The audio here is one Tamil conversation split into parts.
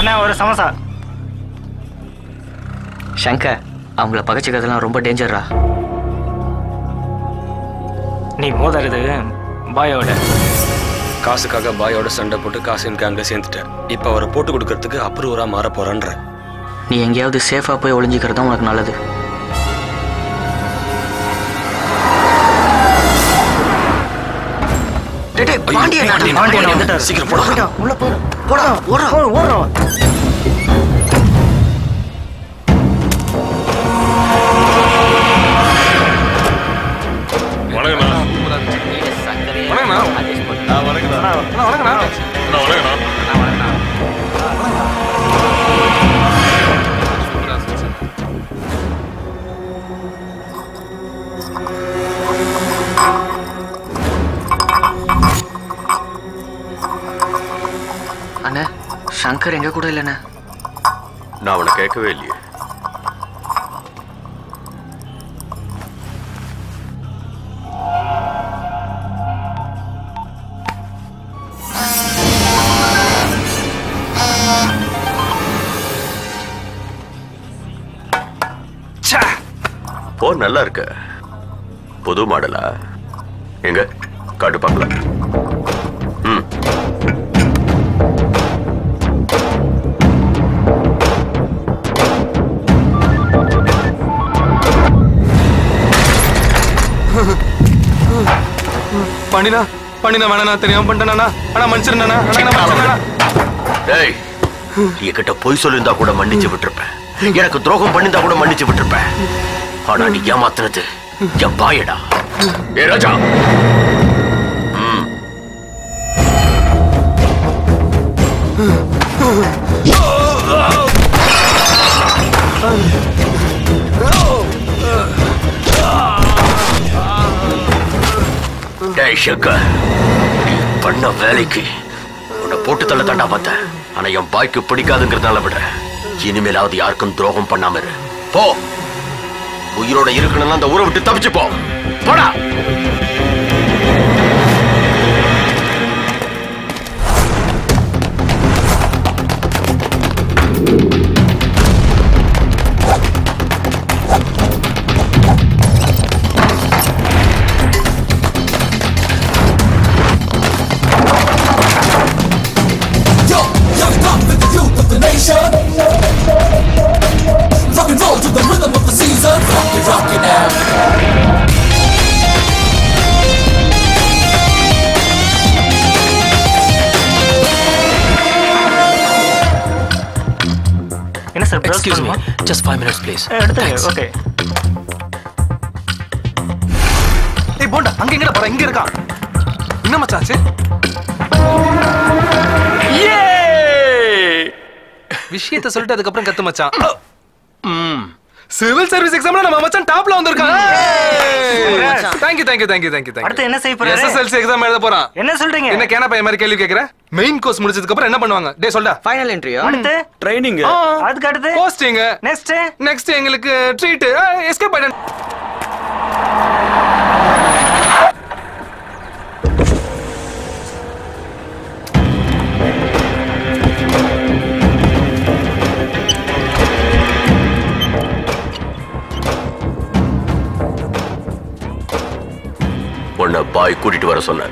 அண்ணா ஒரு சமோசா சங்கர் அவங்கள பகச்சிக்கிறதுலாம் ரொம்ப டேஞ்சரா நீ மோதறது பாயோட காசுக்காக பாயோட சண்டை போட்டு காசின் கேங்ல சேர்ந்துட்டேன் இப்போ அவரை போட்டு கொடுக்கறதுக்கு அப்ரூவரா மாற போறேன்ற நீ எங்கேயாவது சேஃபாக போய் ஒளிஞ்சிக்கிறது தான் உனக்கு நல்லது டேய், டேய், பாண்டியன் பாண்டியன், பாண்டியன் பாண்டியன் வந்துட்டாரு. சீக்கிரம் போடா. போடா, உள்ள போடா. போடா, ஓடுறா. ஓடுறோம் வணக்கண்ணா வணக்கண்ணா ஆ வணக்கண்ணா அண்ணா வணக்கண்ணா அண்ணா வணக்கண்ணா அண்ணே சங்கர் எங்க கூட இல்லைண்ணே நான் அவனை கேட்கவே இல்லையே போ நல்லா இருக்க புது மாடலா எங்க காட்டு பார்க்கலாம் ம் பண்ணினா பண்ணினா வேணா தெரியாம பண்ணிட்டேனா அண்ணா மன்னிச்சிருந்தா அண்ணா மன்னிச்சிருந்தா டேய் என்கிட்ட பொய் சொல்லியிருந்தா கூட மன்னிச்சு விட்டுருப்பேன் எனக்கு துரோகம் பண்ணியிருந்தா கூட மன்னிச்சு விட்டுருப்பேன் ஆனா நீ ஏமாத்துனது என் பாயடா ஏ ராஜா ம். டேய் சங்கர் நீ பண்ண வேலைக்கு உன்னை போட்டு தள்ள தாண்டா பார்த்தேன் ஆனா என் பாய்க்கு பிடிக்காதுங்கிறதுனால விடுறேன் இனிமேலாவது யாருக்கும் துரோகம் பண்ணாம இரு போ உயிரோட இருக்கணும்னா அந்த ஊரை விட்டு தப்பிச்சு போ போடா Yo, young up with the youth of the nation. Rock and roll to the rhythm of the season. Rock it, rock it now. என்ன சார் ப்ரௌஸ் Excuse me, பண்ணுமா just five minutes, please. எடுத்துங்க ஓகே ஏய் போண்டா அங்க எங்கடா போற இங்க இருக்கான் என்ன மச்சாச்சு விஷயத்தை சொல்லிட்டு அதுக்கப்புறம் கத்து மச்சான் சிவில் சர்வீஸ் எக்ஸாம்ல நம்ம மச்சான் டாப்ல வந்திருக்கான் thank you thank you thank you thank you அடுத்து என்ன செய்ய போறாரு? எஸ்எஸ்எல்சி எக்ஸாம் எழுத போறான் என்ன சொல்றீங்க என்ன கேன பையன் மாதிரி கேள்வி கேக்குற மெயின் கோர்ஸ் முடிச்சதுக்கு அப்புறம் என்ன பண்ணுவாங்க டே சொல்டா ஃபைனல் என்ட்ரியா அடுத்து ட்ரைனிங் அதுக்கு அடுத்து போஸ்டிங் நெக்ஸ்ட் நெக்ஸ்ட் எங்களுக்கு ட்ரீட் எஸ்கேப் ஆயிடன் உன்னை பாய் கூட்டிட்டு வர சொன்னார்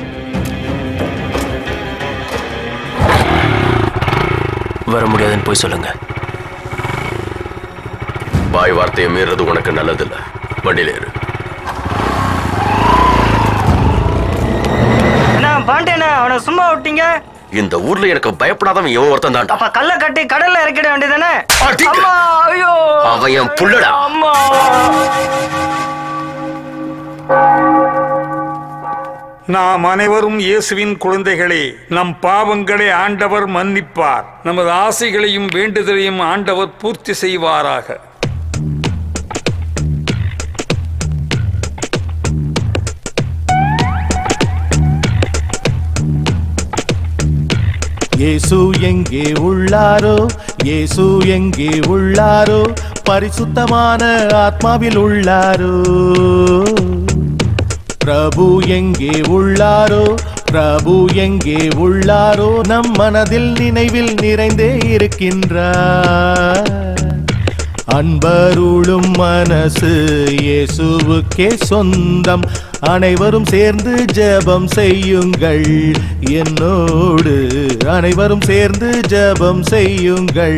வர முடியாதுன்னு போய் சொல்லுங்க பாய் வார்த்தையை மீறது உனக்கு நல்லதில்ல வண்டியில ஏறு என்ன பாண்டியண்ணா அவனை சும்மா விட்டீங்க இந்த ஊர்ல எனக்கு பயப்படாதவன் இவன் ஒருத்தன் தான்டா அப்ப கல்ல கட்டி கடல்ல இறக்கிட வேண்டியதானே அடிக்க. அம்மா ஐயோ அவன் என் புள்ளடா அம்மா நாம் அனைவரும் இயேசுவின் குழந்தைகளே நம் பாவங்களை ஆண்டவர் மன்னிப்பார் நமது ஆசைகளையும் வேண்டுதலையும் ஆண்டவர் பூர்த்தி செய்வாராக இயேசு எங்கே உள்ளாரோ இயேசு எங்கே உள்ளாரோ பரிசுத்தமான ஆத்மாவில் உள்ளாரோ பிரபு எங்கே உள்ளாரோ பிரபு எங்கே உள்ளாரோ நம் மனதில் நினைவில் நிறைந்தே இருக்கின்றார் அன்பருளும் மனசு இயேசுவுக்கே சொந்தம் அனைவரும் சேர்ந்து ஜெபம் செய்யுங்கள் என்னோடு அனைவரும் சேர்ந்து ஜெபம் செய்யுங்கள்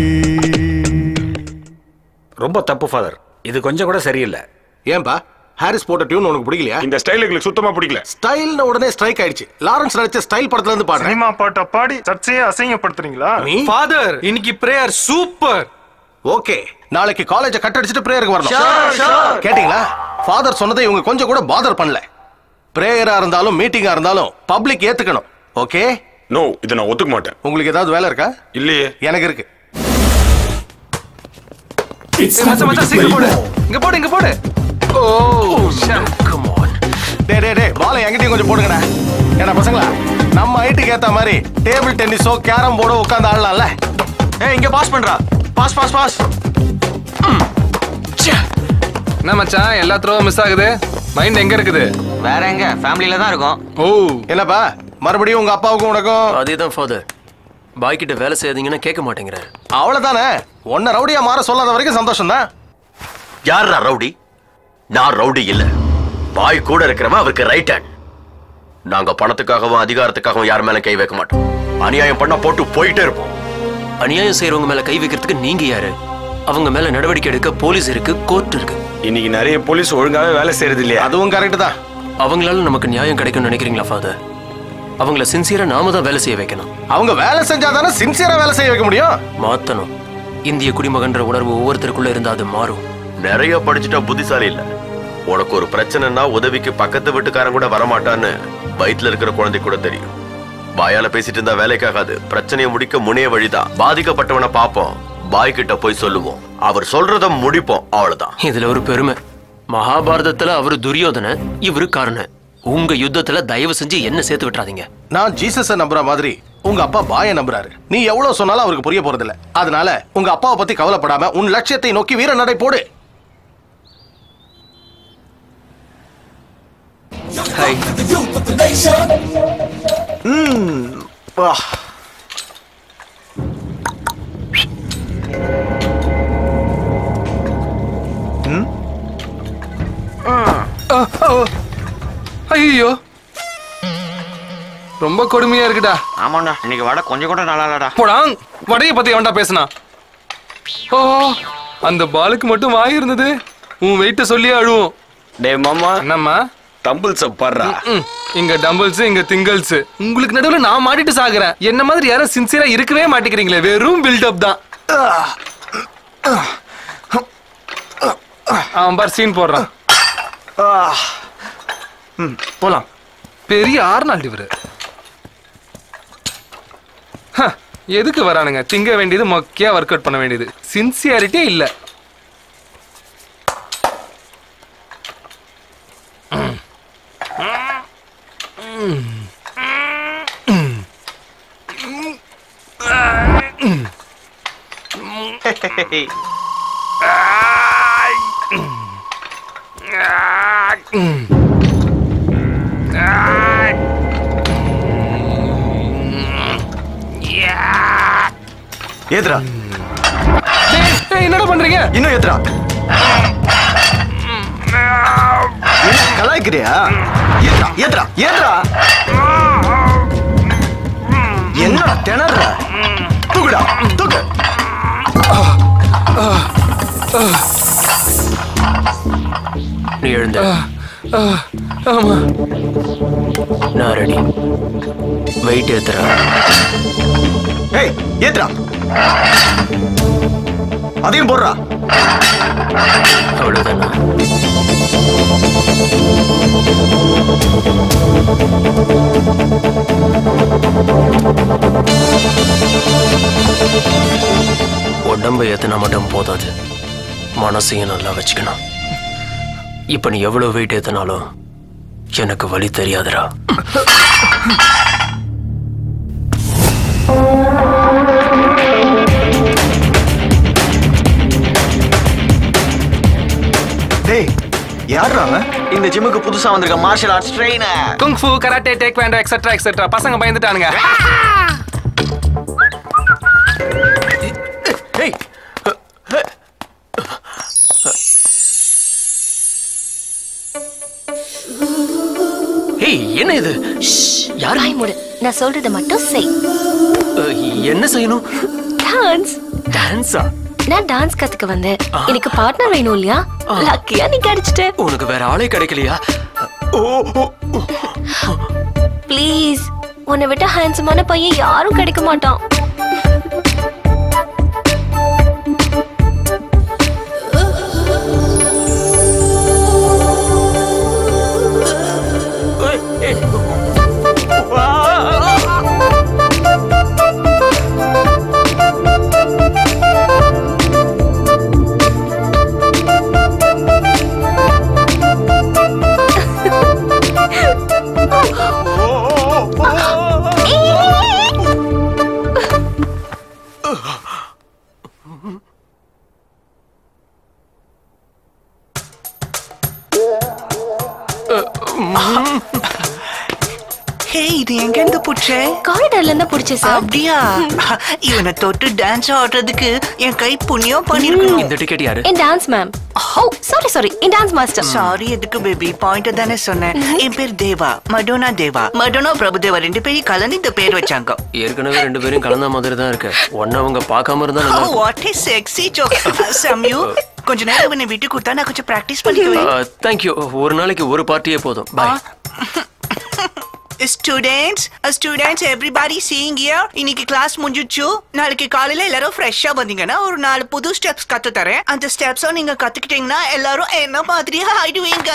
ரொம்ப தப்பு ஃபாதர் இது கொஞ்சம் கூட சரியில்லை ஏன்பா ஹாரிஸ் போட்ட டியூன் உனக்கு பிடிக்கலையா இந்த ஸ்டைல் எங்களுக்கு சுத்தமா பிடிக்கல ஸ்டைல்னு உடனே ஸ்ட்ரைக் ஆயிடுச்சு லாரன்ஸ் நடிச்ச ஸ்டைல் படத்துல இருந்து பாடுறேன் சினிமா பாட்டை பாடி சர்ச்சையை அசிங்கப்படுத்துறீங்களா ஃபாதர் இன்னைக்கு பிரேயர் சூப்பர் ஓகே நாளைக்கு காலேஜ கட் அடிச்சிட்டு பிரேயருக்கு வரணும் Sure, sure. கேட்டிங்களா ஃபாதர் சொன்னதை இவங்க கொஞ்சம் கூட பாதர் பண்ணல பிரேயரா இருந்தாலும் மீட்டிங்கா இருந்தாலும் பப்ளிக் ஏத்துக்கணும் ஓகே நோ இதை நான் ஒத்துக்க மாட்டேன் உங்களுக்கு ஏதாவது வேலை இருக்கா இல்லையே எனக்கு இருக்கு மச்சான் மச்சான் சீக்கிரம் போடு இங்க போடு இங்க போடு ஓ கம் ஆன் டே டே டே பாலை என்கிட்டயும் கொஞ்சம் போடுங்கடா ஏன்னா பசங்களா நம்ம ஹைட்டுக்கு ஏத்த மாதிரி டேபிள் டென்னிஸோ கேரம் போர்டோ உட்காந்து ஆடலாம்ல ஏய் இங்க பாஸ் பண்றா பாஸ் பாஸ் பாஸ் என்ன மச்சான் எல்லா த்ரோவும் மிஸ் ஆகுது மைண்ட் எங்க இருக்குது வேற எங்க ஃபேமிலியில தான் இருக்கும் ஓ என்னப்பா மறுபடியும் உங்க அப்பாவுக்கும் உனக்கும் அதே தான் ஃபாதர் பாய் கிட்ட வேலை செய்யாதீங்கன்னா கேட்க மாட்டேங்கிறேன் அவ்வளவுதானே ஒன்ன ரவுடியா மாற சொல்லாத வரைக்கும் சந்தோஷம் தான் யாரா ரவுடி நான் ரவுடி இல்ல பாய் கூட இருக்கிறவன் அவருக்கு ரைட் ஹேண்ட் நாங்க பணத்துக்காகவும் அதிகாரத்துக்காகவும் யார் மேல கை வைக்க மாட்டோம் அநியாயம் பண்ண போட்டு போயிட்டே இருப்போம் அநியாயம் செய்யறவங்க மேல கை வைக்கிறதுக்கு நீங்க யாரு அவங்க மேல நடவடிக்கை எடுக்க போலீஸ் இருக்கு கோர்ட் இருக்கு இன்னைக்கு நிறைய போலீஸ் ஒழுங்காவே வேலை செய்யறது இல்லையா அதுவும் கரெக்ட் தான் அவங்களால நமக்கு நியாயம் கிடைக்கும்னு நினைக்கிறீங்களா ஃபாதர் அவங்கள சின்சியரா நாம தான் வேலை செய்ய வைக்கணும் அவங்க வேலை செஞ்சாதானே சின்சியரா வேலை செய்ய வைக்க முடியும் மாத்தணும் இந்திய குடிமகன்ற உணர்வு ஒவ்வொருத்தருக்குள்ள இருந்தா அது மாறும் நிறைய படிச்சுட்டா புத்திசாலி இல்ல உனக்கு ஒரு பிரச்சனைனா உதவிக்கு பக்கத்து வீட்டுக்காரன் கூட வரமாட்டான்னு வயித்துல இருக்கிற குழந்தை கூட தெரியும் பாயால பேசிட்டு இருந்தா வேலைக்காகாது பிரச்சனையை முடிக்க முனைய வழிதான் பாதிக்கப்பட்டவனை பார்ப்போம் பாய் கிட்ட போய் சொல்லுவோம் அவர் சொல்றத முடிப்போம் அவ்வளவுதான் இதுல ஒரு பெருமை மகாபாரதத்துல அவரு துரியோதன இவரு காரண உங்க யுத்தத்துல தயவு செஞ்சு என்ன சேர்த்து விட்டுறாதீங்க நான் ஜீசஸ நம்புற மாதிரி உங்க அப்பா பாய நம்புறாரு நீ எவ்வளவு சொன்னாலும் அவருக்கு புரிய போறதில்ல அதனால உங்க அப்பாவை பத்தி கவலைப்படாம உன் லட்சியத்தை நோக்கி வீர நடை போடு hi The youth of the nation. ஐயோ ரொம்ப கொடுமையா இருக்குடா ஆமாண்டா இன்னைக்கு வடை கொஞ்சம் கூட நல்லா இல்லடா போடா வடைய பத்தி எவன்டா பேசுனா ஓ அந்த பாலுக்கு மட்டும் வாய் இருந்தது உன் வெயிட்ட சொல்லி அழுவோம் டே மாமா என்னம்மா டம்பிள்ஸ் படுறா ம், இங்க டம்பிள்ஸ் இங்க திங்கல்ஸ் உங்களுக்கு நடுவுல நான் மாட்டிட்டு சாகுறேன் என்ன மாதிரி யாரும் சின்சியரா இருக்கவே மாட்டேங்கிறீங்களே வெறும் பில்டப் தான் அவன் பார் சீன் போடுறான் ம், போலாம் பெரிய ஆர்னால்டு இவரு ஹ, எதுக்கு வரானுங்க திங்க வேண்டியது மொக்கையா ஒர்க் அவுட் பண்ண வேண்டியது சின்சியாரிட்டியே இல்ல ஏத்ரா ஏய், ஏய், என்னடா பண்றீங்க இன்னும் ஏத்ரா கலாய்க்கிறியா ஏத்ரா ஏத்ரா ஏத்ரா என்ன திணற தூக்குடா தூக்கு நீ எழுந்த ஆமா நான் ரெடி வெயிட் ஏத்துறேன் ஏய் ஏத்ரா அதையும் போடுறா அவ்வளவுதானா உடம்பை ஏத்துனா மட்டும் போதாது மனசையும் நல்லா வச்சுக்கணும் இப்ப நீ எவ்வளவு வெயிட் ஏத்தினாலும் எனக்கு வழி தெரியாதுடா டேய் யாருடா அவன் இந்த ஜிம்முக்கு புதுசா வந்திருக்க martial arts trainer kung fu karate taekwondo etcetera etcetera பசங்க பயந்துட்டானுங்க ஏய் ஏய் என்ன இது யார் வாய் மூடு நான் சொல்றத மட்டும் செய் அஹ், என்ன செய்யணும் டான்ஸ் டான்ஸா நான் டான்ஸ் கத்துக்க வந்தேன் எனக்கு பார்ட்னர் வேணும் இல்லையா லக்கியா நீ கிடைச்சிட்ட உனக்கு வேற ஆளே கிடைக்கலையா ஓ ஓ, ப்ளீஸ் உன்னை விட்ட ஹேண்ட்ஸமான பையன் யாரும் கிடைக்க மாட்டான் ஹே இது எங்க இருந்து புடிச்சே காரிடார்ல இருந்தா புடிச்சே சார் அப்படியா இவனை தொட்டு டான்ஸ் ஆடுறதுக்கு என் கை புண்ணியம் பண்ணிருக்கணும் இந்த டிக்கெட் யாரு என் dance ma'am oh sorry sorry என் டான்ஸ் மாஸ்டர் சாரி எதுக்கு பேபி பாயிண்ட் தானே சொன்னேன் என் பேர் தேவா மடோனா தேவா மடோனா பிரபுதேவா ரெண்டு பேரும் கலந்து இந்த பேர் வச்சாங்க ஏற்கனவே ரெண்டு பேரும் கலந்த மாதிரி தான் இருக்கு ஒன்னு அவங்க பார்க்காம இருந்தா நல்லா இருக்கும். வாட் இஸ் செக்ஸி ஜோக் சம்யூ கொஞ்ச நேரம் இவனை விட்டு கொடுத்தா நான் கொஞ்சம் பிராக்டிஸ் பண்ணிக்குவேன் அஹ், தேங்க்யூ ஒரு நாளைக்கு ஒரு பார்ட்டியே போதும் bye students students everybody seeing year இன்னைக்கு கிளாஸ் முடிஞ்சிச்சு நாளைக்கு காலையில எல்லாரும் ஃப்ரெஷ்ஷா வந்தீங்கன்னா ஒரு நாலு புது ஸ்டெப்ஸ் கத்து தரேன் அந்த ஸ்டெப்ஸும் நீங்க கத்துக்கிட்டீங்கன்னா எல்லாரும் என்ன மாதிரியே ஆயிடுவீங்க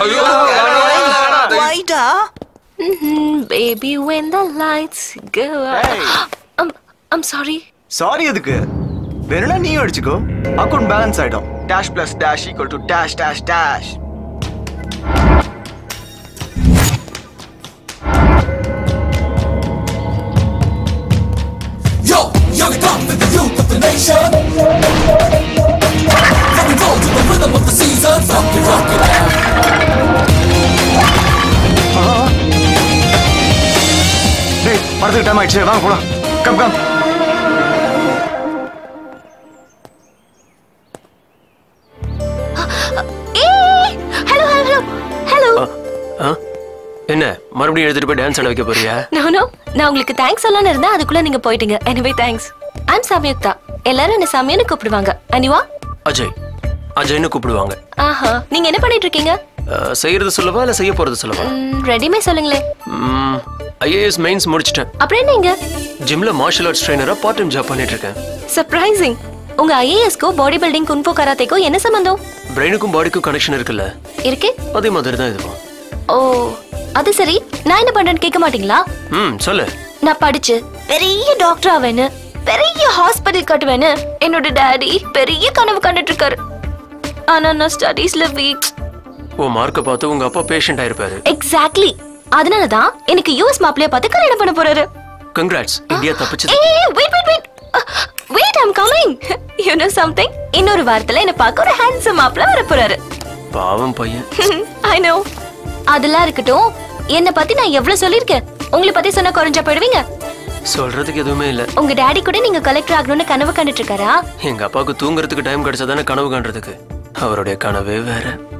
வைடா baby when the lights go I'm I'm sorry sorry எதுக்கு வேணும்னா நீ அடிச்சுக்கோ அக்கௌண்ட் பேலன்ஸ் ஆயிடும் dash plus dash equal to dash dash dash Yo, young and dumb with the youth of the nation. Rock and roll to the rhythm of the season. Rock it, rock it out. டேய் படத்துக்கு டைம் ஆயிடுச்சு வாங்க போலாம் கம் கம் ஏய் ஹலோ ஹலோ ஹலோ ஆ? என்ன மறுபடியும் எடுத்துட்டு போய் டான்ஸ் ஆட வைக்க போறியா நோ நோ நான் உங்களுக்கு தேங்க்ஸ் சொல்லலாம்னு இருந்தா அதுக்குள்ள நீங்க போயிட்டீங்க எனிவே தேங்க்ஸ் ஐம் சமயுக்தா எல்லாரும் என்ன சமயன்னு கூப்பிடுவாங்க அனிவா அஜய் அஜய்னு கூப்பிடுவாங்க ஆஹா நீங்க என்ன பண்ணிட்டு இருக்கீங்க அஹ், செய்யறது சொல்லவா இல்ல செய்ய போறது சொல்லவா ரெடிமே சொல்லுங்களேன் ஐஏஎஸ் மெயின்ஸ் முடிச்சிட்டேன் அப்புறம் என்னங்க ஜிம்ல மார்ஷல் ஆர்ட்ஸ் ட்ரைனரா பார்ட் டைம் ஜாப் பண்ணிட்டு இருக்கேன் சர்ப்ரைசிங் உங்க ஐஏஎஸ்க்கோ பாடி பில்டிங் குன்போ கராத்தேக்கோ என்ன சம்பந்தம் பிரெயினுக்கும் பாடிக்கும் கனெக்ஷன் இருக்குல்ல இருக்கு அதே மாதிரி தான் இதுவும் ஓ அது சரி நான் என்ன பண்றேன்னு கேட்க மாட்டீங்களா ம் சொல்லு நான் படிச்சு பெரிய டாக்டர் ஆவேன்னு பெரிய ஹாஸ்பிட்டல் கட்டுவேன்னு என்னோட டாடி பெரிய கனவு கண்டுட்டு இருக்காரு ஆனா நான் ஸ்டடீஸ்ல வீக் உன் மார்க்கை பார்த்து உங்க அப்பா பேஷண்ட் ஆயிருப்பாரு எக்ஸாக்ட்லி அதனாலதான் எனக்கு யூஎஸ் மாப்பிளைய பார்த்து கல்யாணம் பண்ண போறாரு கங்க்ராட்ஸ் இந்தியா தப்பிச்சது ஏய் wait wait wait wait I'm coming you know something இன்னொரு வாரத்துல என்ன பார்க்க ஒரு ஹேண்ட்ஸம் மாப்பிள வர போறாரு பாவம் பையன் ஐ நோ அதெல்லாம் இருக்கட்டும் என்ன பத்தி நான் எவ்வளவு சொல்லிருக்கேன் உங்களை பத்தி சொன்னா குறைஞ்சா போயிடுவீங்க சொல்றதுக்கு எதுவுமே இல்ல உங்க டாடி கூட நீங்க கலெக்டர் ஆகணும்னு கனவு கண்டுட்டு இருக்காரா எங்க அப்பாவுக்கு தூங்குறதுக்கு டைம் கிடைச்சதானே கனவு காண்றதுக்கு அவருடைய கனவே வேற